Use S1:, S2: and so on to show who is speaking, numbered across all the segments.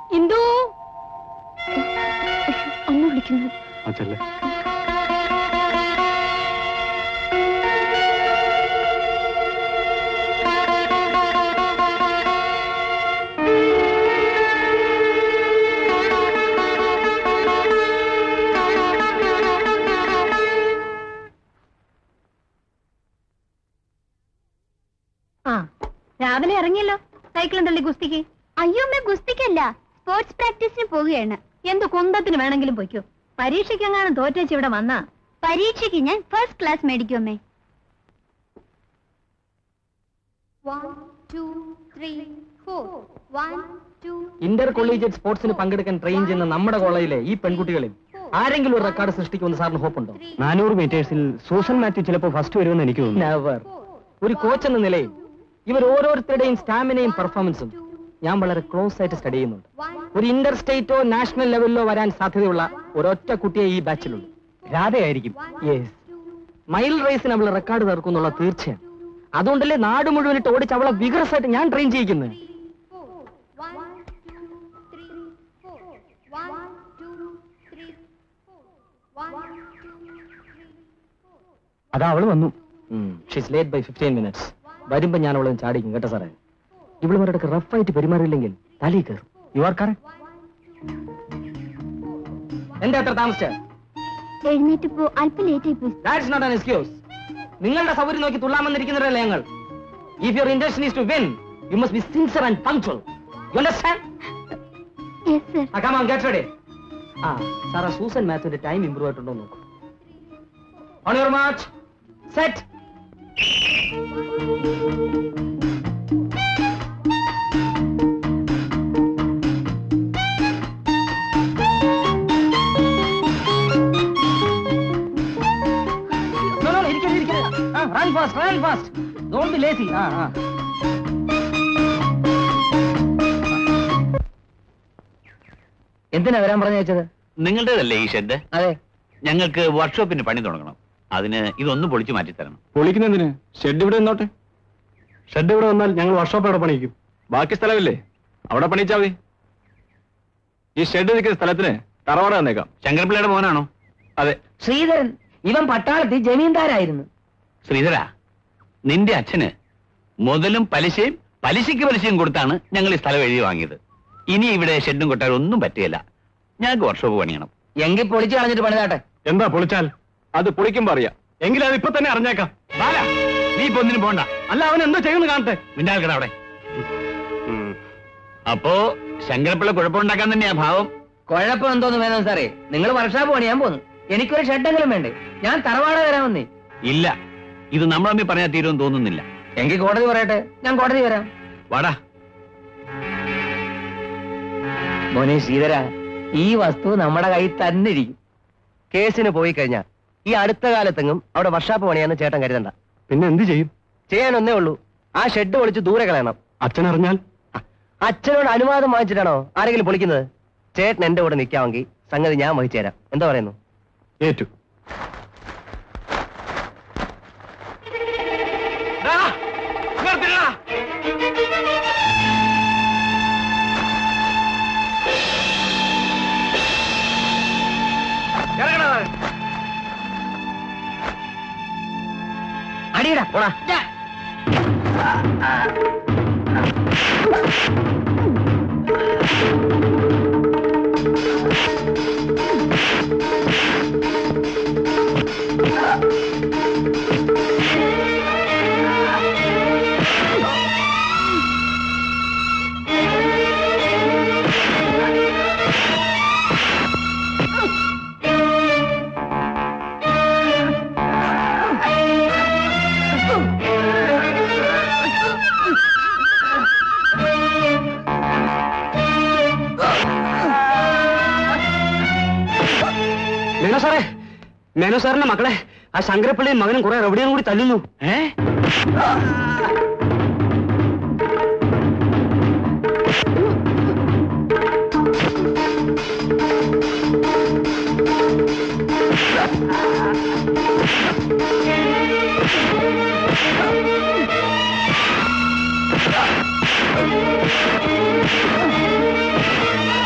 S1: ഇന്ദു അമ്മ വിളിക്കുന്നു
S2: ആ ചെല്ലേ
S1: ആ രാവിലെ ഇറങ്ങിയല്ലോ സൈക്കിളും തള്ളി ഗുസ്തിക്ക്
S3: അയ്യോ അമ്മ ഗുസ്തിക്കല്ല സ്പോർട്സ് പ്രാക്ടീസിന് പോവുകയാണ്
S1: എന്ത് കുന്തത്തിന് വേണമെങ്കിലും പൊയ്ക്കോ പരീക്ഷയ്ക്ക് എങ്ങാനും തോറ്റേച്ച് ഇവിടെ വന്നാ
S3: പരീക്ഷയ്ക്ക് ഞാൻ ഫസ്റ്റ് ക്ലാസ് മേടിക്കും അമ്മേ
S4: ഇന്റർ കൊളീജിയറ്റ് സ്പോർട്സിന് പങ്കെടുക്കാൻ ട്രെയിൻ ചെയ്യുന്ന നമ്മുടെ കോളേജിലെ ഈ പെൺകുട്ടികളിൽ ആരെങ്കിലും ഒരു റെക്കോർഡ് സൃഷ്ടിക്കുമെന്ന് സാറിന് ഹോപ്പുണ്ടോ
S2: നാനൂറ് മീറ്റേഴ്സിൽ സൂസൻ മാത്യു ചിലപ്പോൾ ഫസ്റ്റ് വരുമെന്ന് എനിക്ക് തോന്നുന്നു
S4: നെവർ ഒരു കോച്ച് എന്ന നിലയിൽ ഇവർ ഓരോരുത്തരുടെയും സ്റ്റാമിനയും പെർഫോമൻസും ഞാൻ വളരെ ക്ലോസ് ആയിട്ട് സ്റ്റഡി ചെയ്യുന്നുണ്ട് ഒരു ഇന്റർ സ്റ്റേറ്റോ നാഷണൽ ലെവലിലോ വരാൻ സാധ്യതയുള്ള ഒരൊറ്റ കുട്ടിയെ ഈ ബാച്ചിലുള്ളൂ
S2: രാധയായിരിക്കും
S4: യെസ് മൈൽ റേസിന് അവൾ റെക്കോർഡ് തീർക്കുന്നുള്ള തീർച്ചയാണ് അതുകൊണ്ടല്ലേ നാട് മുഴുവനിട്ട് ഓടിച്ച് അവളെ vigorous ആയിട്ട് ഞാൻ ട്രെയിൻ ചെയ്യിക്കുന്നത്
S2: അതാ അവള് വന്നു
S4: she's late by fifteen minutes വരുമ്പോ ഞാൻ അവളെ ചാടിക്കും കേട്ടോ സാറേ ഇവളുമാരുടെ റഫായിട്ട് പെരുമാറിയില്ലെങ്കിൽ തലയിൽ കയറും
S2: യു ആർ കറക്റ്റ്
S4: എന്റെ അത്ര താമസിച്ച
S3: എഴുന്നേറ്റ് പോ അല്പം ലേറ്റ് ആയി പോയി
S4: ദാറ്റ്സ് നോട്ട് ആൻ എക്സ്ക്യൂസ് നിങ്ങളുടെ സൗകര്യം നോക്കി തുള്ളാൻ വന്നിരിക്കുന്നവരല്ലേ ഞങ്ങൾ if your intention is to win you must be sincere and punctual you understand
S3: yes sir
S4: ah come on get ready ah Sara Susan മാത്യുവിന്റെ ടൈം ഇംപ്രൂവ് ആയിട്ടുണ്ടോ എന്ന് നോക്കൂ on your mark set No, no, ഇരിക്കരുത്, ഇരിക്കരുത്. ആ, run fast, run fast. Don't be lazy. ആ, ആ. എന്തിനാ വരാൻ പറഞ്ഞു വെച്ചത്
S5: നിങ്ങളുടേതല്ലേ ഈ ഷെഡ്
S4: അതെ
S5: ഞങ്ങൾക്ക് വർക്ക്ഷോപ്പിന് പണി തുടങ്ങണം അതിന് ഇതൊന്നും പൊളിച്ചു മാറ്റി തരണം
S2: പൊളിക്കുന്നതിന് ഷെഡ് ഇവിടെ നിന്നോട്ടെ ഷെഡ് ഇവിടെ വന്നാൽ ഞങ്ങൾ വർക്ക്ഷോപ്പ് അവിടെ പണിയിക്കും ബാക്കി സ്ഥലമില്ലേ അവിടെ പണിയിച്ചാ മതി ഈ ഷെഡ് നിൽക്കുന്ന സ്ഥലത്തിന് തറവാട തന്നേക്കാം
S5: ശങ്കരപിള്ളയുടെ മോനാണോ
S2: അതെ
S4: ശ്രീധരൻ ഇവൻ പട്ടാളത്തിൽ ജമീന്ദാരായിരുന്നു
S5: ശ്രീധര നിന്റെ അച്ഛന് മുതലും പലിശയും പലിശയ്ക്ക് പലിശയും കൊടുത്താണ് ഞങ്ങൾ ഈ സ്ഥലം എഴുതി വാങ്ങിയത് ഇനി ഇവിടെ ഷെഡും കൊട്ടാരും ഒന്നും പറ്റിയല്ല ഞങ്ങൾക്ക് വർക്ക്ഷോപ്പ് പണിയണം
S4: എങ്കിൽ പൊളിച്ചു കളഞ്ഞിട്ട് പണിതാട്ടെ
S2: എന്താ പൊളിച്ചാൽ അത് പൊളിക്കുമ്പോ അറിയാം എങ്കിലും അത് ഇപ്പൊ തന്നെ അറിഞ്ഞേക്കാം
S5: ബാല നീ ഇപ്പൊ ഒന്നിനും പോണ്ട
S2: അല്ല അവൻ എന്തോ ചെയ്യുന്നു കാണട്ടെ
S5: മിണ്ടാൽക്കട അവിടെ അപ്പോ ശങ്കരപ്പിള്ള കുഴപ്പമുണ്ടാക്കാൻ തന്നെയാ ഭാവം
S4: കുഴപ്പം എന്തോന്ന് വേണം സാറേ നിങ്ങൾ വർഷാപ്പ് പണിയാൻ പോന്നു എനിക്കൊരു ഷെഡെങ്കിലും വേണ്ടേ ഞാൻ തറവാട വരാൻ വന്നേ
S5: ഇല്ല ഇത് നമ്മൾ തമ്മിൽ പറഞ്ഞാൽ തീരുമെന്ന് തോന്നുന്നില്ല
S4: എങ്കിൽ കോടതി പറയട്ടെ ഞാൻ കോടതി വരാം
S5: വാടാ
S4: മോനെ ശ്രീധര ഈ വസ്തു നമ്മുടെ കയ്യിൽ തന്നെ ഇരിക്കും
S6: കേസിന് പോയി കഴിഞ്ഞാൽ ഈ അടുത്ത കാലത്തെങ്ങും അവിടെ വർഷാപ്പ് പണിയാന്ന് ചേട്ടൻ കരുതണ്ട
S2: പിന്നെ എന്ത് ചെയ്യും
S6: ചെയ്യാനൊന്നേ ഉള്ളൂ ആ ഷെഡ് പൊളിച്ച് ദൂരെ കളയണം
S2: അച്ഛൻ അറിഞ്ഞാൽ
S6: അച്ഛനോട് അനുവാദം വാങ്ങിച്ചിട്ടാണോ ആരെങ്കിലും പൊളിക്കുന്നത് ചേട്ടൻ എന്റെ കൂടെ നിൽക്കാമെങ്കിൽ സംഗതി ഞാൻ വഹിച്ചു തരാം എന്താ പറയുന്നു
S2: ഏറ്റു
S4: അടിയടാ പോടാ
S2: മേനോ സാറേ മേനോ സാറിന്റെ മക്കളെ ആ ശങ്കരപ്പള്ളിയും മകനും കുറെ റെവഡിയും കൂടി തല്ലുന്നു
S5: ഏ
S3: ആ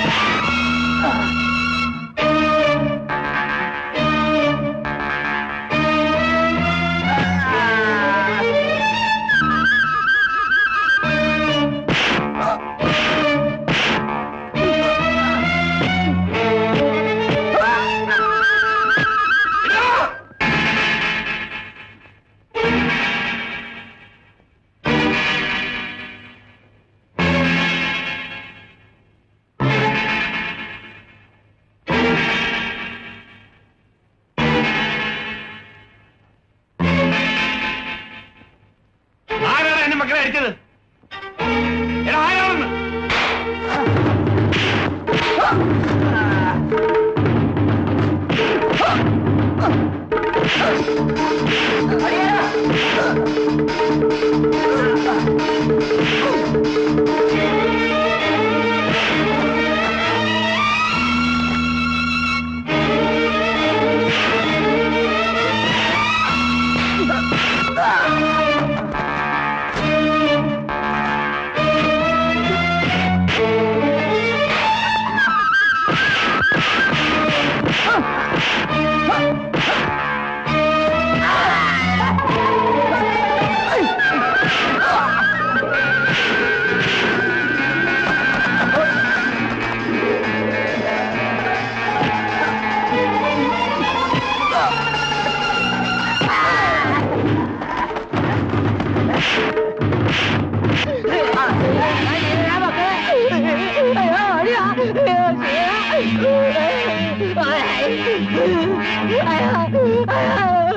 S5: അടിച്ചത് എടാ ആരാണെന്ന്
S1: അയ്യോ